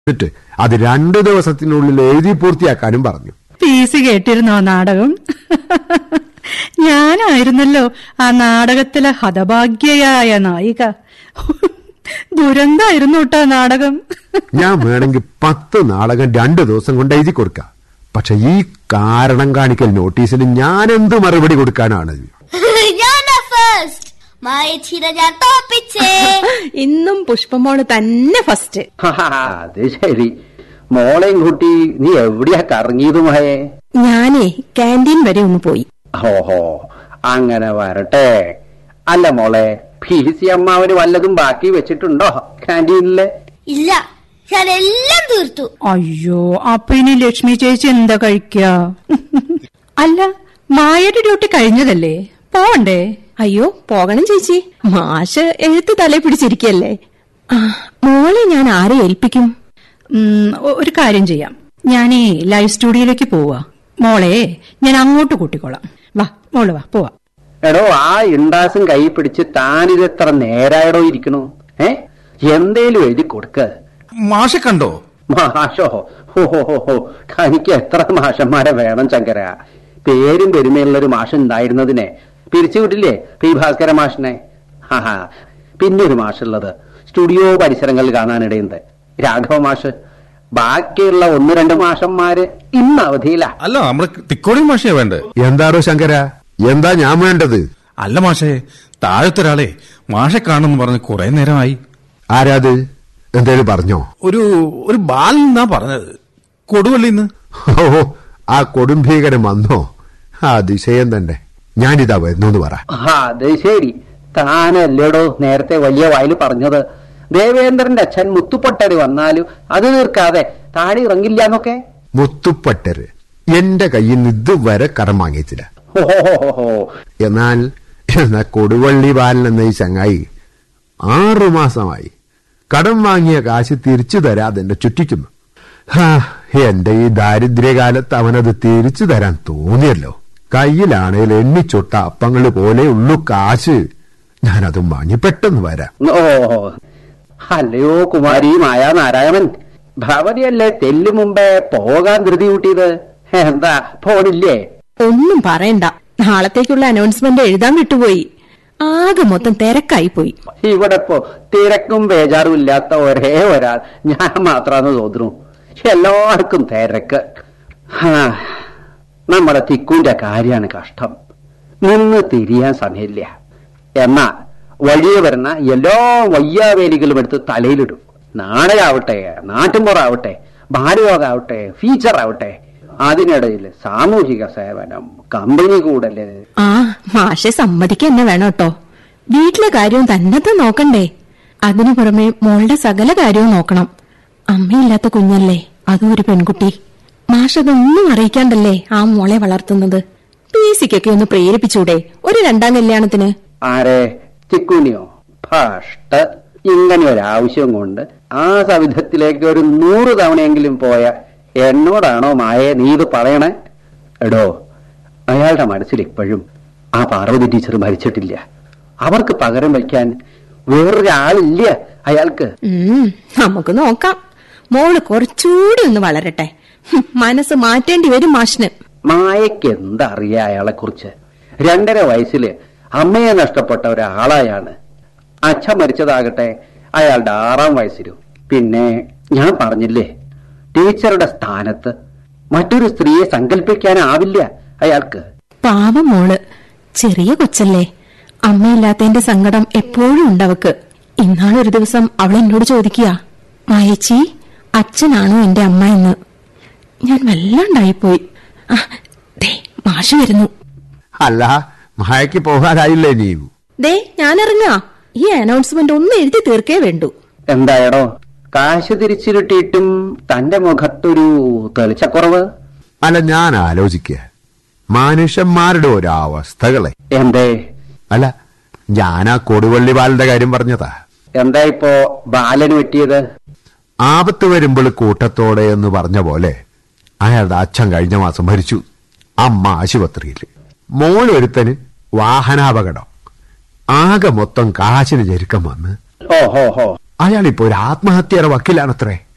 എന്നിട്ട് അത് രണ്ടു ദിവസത്തിനുള്ളിൽ എഴുതി പൂർത്തിയാക്കാനും പറഞ്ഞു പി സി കേട്ടിരുന്നോ നാടകം ഞാനായിരുന്നല്ലോ ആ നാടകത്തിലെ ഹതഭാഗ്യയായ നായിക ദുരന്തായിരുന്നു കേട്ടോ നാടകം ഞാൻ വേണമെങ്കിൽ പത്ത് നാടകം രണ്ടു ദിവസം കൊണ്ട് എഴുതി കൊടുക്കാം പക്ഷെ ഈ കാരണം കാണിക്കൽ നോട്ടീസിന് ഞാൻ എന്ത് മറുപടി കൊടുക്കാനാണ് ഞാനാ ഫസ്റ്റ് മായച്ചിനെ ഞാൻ തോപ്പിച്ചേ ഇന്നും പുഷ്പമോള് തന്നെ ഫസ്റ്റ് അത് ശരി മോളെയും കുട്ടി നീ എവിടെയാ കറങ്ങിയത് മഹേ ഞാനേ കാന്റീൻ വരെ ഒന്ന് പോയി ഓഹോ അങ്ങനെ വരട്ടെ അല്ല മോളെ പി സി അമ്മാവന് വല്ലതും ബാക്കി വെച്ചിട്ടുണ്ടോ കാന്റീനില് ഇല്ല ഞാൻ എല്ലാം തീർത്തു അയ്യോ അപ്പൊ ഇനി ലക്ഷ്മി ചേച്ചി എന്താ കഴിക്ക അല്ല മായയുടെ ഡ്യൂട്ടി കഴിഞ്ഞതല്ലേ പോണ്ടേ അയ്യോ പോകണം ചേച്ചി മാഷ് എഴുത്ത് തലേ പിടിച്ചിരിക്കല്ലേ ആ, മോളെ ഞാൻ ആരെ ഏൽപ്പിക്കും ഉം, ഒ- ഒരു കാര്യം ചെയ്യാം ഞാനേ ലൈവ് സ്റ്റുഡിയോയിലേക്ക് പോവാ മോളെ ഞാൻ അങ്ങോട്ട് കൂട്ടിക്കോളാം വാ മോള് വാ പോവാ എടോ ആ ഇണ്ടാസും കൈ പിടിച്ച് താനിത് എത്ര നേരായടോ ഇരിക്കണു ഏ എന്തേലും എഴുതി കൊടുക്ക മാഷെ കണ്ടോ മാഷോ ഹോ ഹോ ഹോ ഹോ തനിക്ക് എത്ര മാഷന്മാരെ വേണം ശങ്കര പേരും പെരുമയുള്ള ഒരു മാഷ് ഉണ്ടായിരുന്നതിനെ പിരിച്ചുവിട്ടില്ലേ പി ഭാസ്കര മാഷിനെ ഹാ പിന്നെ ഒരു മാഷുള്ളത് സ്റ്റുഡിയോ പരിസരങ്ങളിൽ കാണാനിടയുണ്ട് രാഘവ മാഷ് ബാക്കിയുള്ള ഒന്ന് രണ്ട് മാഷന്മാര് ഇന്ന് അവധിയില്ല അല്ല നമ്മുടെ തിക്കോടി മാഷയാ വേണ്ടേ എന്താണോ ശങ്കര എന്താ ഞാൻ വേണ്ടത് അല്ല മാഷേ താഴത്തെ ഒരാളെ മാഷെ കാണുമെന്ന് പറഞ്ഞ് കുറെ നേരമായി ആരാത് എന്തേലും പറഞ്ഞോ ഒരു ഒരു ബാലൻ എന്നാ പറഞ്ഞത് കൊടുവള്ളിന്ന് ഓ ആ കൊടുംഭീകരം വന്നോ ആ അതിശയം തന്നെ ഞാനിതാ വരുന്നു എന്ന് പറ ആ, അത് ശരി താനല്ലേടോ നേരത്തെ വലിയ വായിൽ പറഞ്ഞത് ദേവേന്ദ്രന്റെ അച്ഛൻ മുത്തുപൊട്ടടി വന്നാലും അത് തീർക്കാതെ താടി ഇറങ്ങില്ല എന്നൊക്കെ മുത്തുപ്പട്ടര് എന്റെ കയ്യിൽ നിന്ന് ഇതുവരെ കടം വാങ്ങിയിട്ടില്ല ഹോ, ഹോ, ഹോ, ഹോ. എന്നാൽ എന്നാ കൊടുവള്ളി ബാലൻ എന്ന ഈ ചങ്ങായി ആറു മാസമായി കടം വാങ്ങിയ കാശ് തിരിച്ചു തരാതെ എന്നെ ചുറ്റിക്കുന്നു ഹാ, എന്റെ ഈ ദാരിദ്ര്യകാലത്ത് അവനത് തിരിച്ചു തരാൻ തോന്നിയല്ലോ കയ്യിലാണേൽ എണ്ണിച്ചൊട്ട അപ്പങ്ങൾ പോലെ ഉള്ളു കാശ് ഞാനതും വാങ്ങി പെട്ടെന്ന് വരാം ഓ അല്ലയോ കുമാരി മായാ നാരായണൻ ഭവതിയല്ലേ തെല്ലു മുമ്പേ പോകാൻ ധൃതി കൂട്ടിയത് എന്താ പോണില്ലേ ഒന്നും പറയണ്ട നാളത്തേക്കുള്ള അനൗൺസ്മെന്റ് എഴുതാൻ വിട്ടുപോയി ആകെ മൊത്തം തിരക്കായി പോയി ഇവിടെ ഇപ്പോ തിരക്കും ബേജാറും ഇല്ലാത്ത ഒരേ ഒരാൾ ഞാൻ മാത്രാന്ന് തോന്നുന്നു എല്ലാവർക്കും തിരക്ക് ഹാ, നമ്മുടെ തിക്കുന്റെ കാര്യാണ് കഷ്ടം നിന്ന് തിരിയാൻ സമയമില്ല എന്നാ വഴിയെ വരുന്ന എല്ലാ വയ്യാവേലികളും എടുത്ത് തലയിലിടും നാടകമാവട്ടെ നാട്ടുമ്പുറാവട്ടെ ബാലയോഗാവട്ടെ ഫീച്ചർ ആവട്ടെ അതിനിടയിൽ സാമൂഹിക സേവനം കമ്പനി കൂടല് ആ മാഷെ സമ്മതിക്ക തന്നെ വേണം കേട്ടോ വീട്ടിലെ കാര്യവും തന്നത്തെ നോക്കണ്ടേ അതിനു പുറമെ മോളുടെ സകല കാര്യവും നോക്കണം അമ്മയില്ലാത്ത കുഞ്ഞല്ലേ അതും ഒരു പെൺകുട്ടി മാഷതൊന്നും അറിയിക്കാണ്ടല്ലേ ആ മോളെ വളർത്തുന്നത് പി സിക്കൊക്കെ ഒന്ന് പ്രേരിപ്പിച്ചൂടെ ഒരു രണ്ടാം കല്യാണത്തിന് ആരെ ചിക്കുനിയോ ഭഷ്ട ഇങ്ങനെ ഒരു ആവശ്യം കൊണ്ട് ആ സവിധത്തിലേക്ക് ഒരു നൂറ് തവണയെങ്കിലും പോയ എന്നോടാണോ മായെ നീ ഇത് പറയണേ എടോ അയാളുടെ മനസ്സിൽ ഇപ്പോഴും ആ പാർവതി ടീച്ചർ മരിച്ചിട്ടില്ല അവർക്ക് പകരം വയ്ക്കാൻ വേറൊരാളില്ല അയാൾക്ക് ഉം നമുക്ക് നോക്കാം മോള് കുറച്ചുകൂടി ഒന്ന് വളരട്ടെ ഹും, മനസ്സ് മാറ്റേണ്ടി വരും മാഷിന് മായയ്ക്ക് എന്തറിയാ അയാളെ കുറിച്ച് രണ്ടര വയസ്സില് അമ്മയെ നഷ്ടപ്പെട്ട ഒരാളായാണ് അച്ഛൻ മരിച്ചതാകട്ടെ അയാളുടെ ആറാം വയസ്സിലും പിന്നെ ഞാൻ പറഞ്ഞില്ലേ ടീച്ചറുടെ സ്ഥാനത്ത് മറ്റൊരു സ്ത്രീയെ സങ്കല്പിക്കാനാവില്ല അയാൾക്ക് പാവം മോള് ചെറിയ കൊച്ചല്ലേ അമ്മയില്ലാത്തതിന്റെ സങ്കടം എപ്പോഴും ഉണ്ടവക്ക് ഇന്നാളൊരു ദിവസം അവൾ എന്നോട് ചോദിക്കുക മായച്ചി അച്ഛനാണോ എന്റെ അമ്മ എന്ന് ഞാൻ വല്ലാണ്ടായിപ്പോയി ആ, ദേ മാഷ് വരുന്നു അല്ല മഴയ്ക്ക് പോകാനായില്ലേ നീയും ദേ ഞാൻ ഇറങ്ങാ ഈ അനൗൺസ്മെന്റ് ഒന്ന് എഴുതി തീർക്കേ വേണ്ടു എന്തായടോ കാശ് തിരിച്ചിരുട്ടിയിട്ടും തന്റെ മുഖത്തൊരു തെളിച്ചക്കുറവ് അല്ല ഞാൻ ആലോചിക്കുക മനുഷ്യന്മാരുടെ ഒരവസ്ഥകളെ എന്തേ അല്ല ഞാൻ ആ കൊടുവള്ളി ബാലന്റെ കാര്യം പറഞ്ഞതാ എന്താ ഇപ്പോ ബാലന് പറ്റിയത് ആപത്ത് വരുമ്പോൾ കൂട്ടത്തോടെ എന്ന് പറഞ്ഞ പോലെ അയാളുടെ അച്ഛൻ കഴിഞ്ഞ മാസം മരിച്ചു അമ്മ ആശുപത്രിയിൽ മോളൊരുത്തന് വാഹനാപകടം ആകെ മൊത്തം കാശിന് ഞെരുക്കം വന്ന് ഓ ഹോ ഹോ അയാളിപ്പോ ഒരു ആത്മഹത്യയുടെ വക്കിലാണത്രേ